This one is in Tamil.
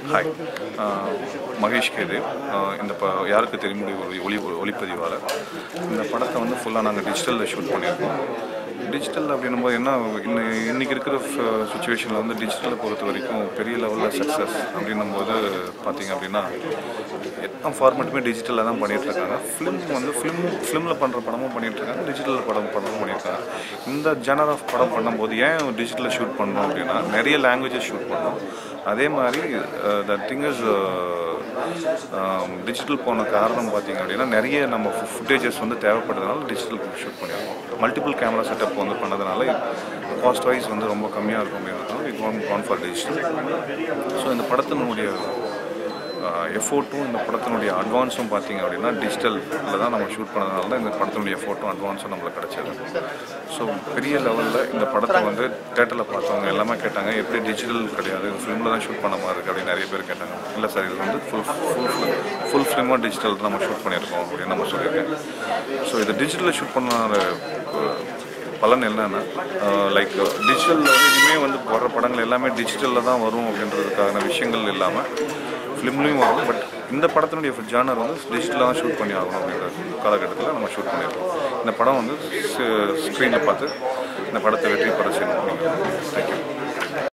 ஹாய் மகேஷ் கேது ஆஹ் இந்த ப யாருக்கு தெரியும் ஒரு ஒளி ஒளிப்பதிவாளர் இந்த படத்தை வந்து ஃபுல்லாக நாங்கள் டிஜிட்டலில் ஷூட் பண்ணியிருக்கோம் டிஜிட்டல் அப்படின்னும் போது என்ன இன்ன இன்றைக்கி இருக்கிற சுச்சுவேஷனில் வந்து டிஜிட்டலை பொறுத்த வரைக்கும் பெரிய லெவலில் சக்ஸஸ் அப்படின்னும் போது பார்த்தீங்க அப்படின்னா எல்லா ஃபார்மேட்டுமே டிஜிட்டலில் தான் பண்ணிகிட்டு இருக்காங்க ஃபிலிம் வந்து ஃபிலிம் ஃபிலிமில் பண்ணுற படமும் பண்ணிகிட்டு இருக்காங்க டிஜிட்டலில் படம் படமும் பண்ணியிருக்காங்க இந்த ஜெனர் ஆஃப் படம் பண்ணும்போது ஏன் டிஜிட்டலில் ஷூட் பண்ணோம் அப்படின்னா நிறைய லாங்குவேஜஸ் ஷூட் பண்ணோம் அதே மாதிரி த திங் இஸ் டிஜிட்டல் போன காரணம் பார்த்தீங்க அப்படின்னா நிறைய நம்ம ஃபுட்டேஜஸ் வந்து தேவைப்படுறதுனால டிஜிட்டல் ஷூட் பண்ணியிருக்கோம் மல்டிபிள் கேமரா செட்டப் வந்து பண்ணதுனால காஸ்ட் வைஸ் வந்து ரொம்ப கம்மியாக இருக்கும் அப்படின்றதுனால it one gone for digital so இந்த படத்தினுடைய எஃபோர்ட்டும் இந்த படத்தினுடைய அட்வான்ஸும் பார்த்தீங்க அப்படின்னா டிஜிட்டலில் தான் நம்ம ஷூட் பண்ணதுனால தான் இந்த படத்தினுடைய எஃபோர்ட்டும் அட்வான்ஸும் நம்மளுக்கு கிடச்சது ஸோ பெரிய லெவலில் இந்த படத்தை வந்து தேட்டரில் பார்த்தவங்க எல்லாமே கேட்டாங்க எப்படி டிஜிட்டல் கிடையாது ஃபிலிமில் தான் ஷூட் பண்ண மாதிரி இருக்குது அப்படின்னு நிறைய பேர் கேட்டாங்க இல்லை சார் இது வந்து ஃபுல் ஃபுல் ஃபுல் ஃபிலிமாக டிஜிட்டல் நம்ம ஷூட் பண்ணியிருக்கோம் அப்படின்னு நம்ம சொல்லியிருக்கேன் ஸோ இது டிஜிட்டலில் ஷூட் பண்ண பலன் என்னன்னா லைக் டிஜிட்டலில் வந்து இனிமேல் வந்து வர்ற படங்கள் எல்லாமே டிஜிட்டலில் தான் வரும் அப்படின்றதுக்கான விஷயங்கள் இல்லாமல் ஃபிலிம்லேயும் வரும் பட் இந்த படத்தினுடைய ஜானர் வந்து டிஜிட்டலாக தான் ஷூட் பண்ணி ஆகணும் அப்படின்ற காலகட்டத்தில் நம்ம ஷூட் பண்ணியிருக்கோம் இந்த படம் வந்து ஸ்க்ரீனில் பார்த்து இந்த படத்தை வெற்றி பெற செய்யணும் தேங்க்யூ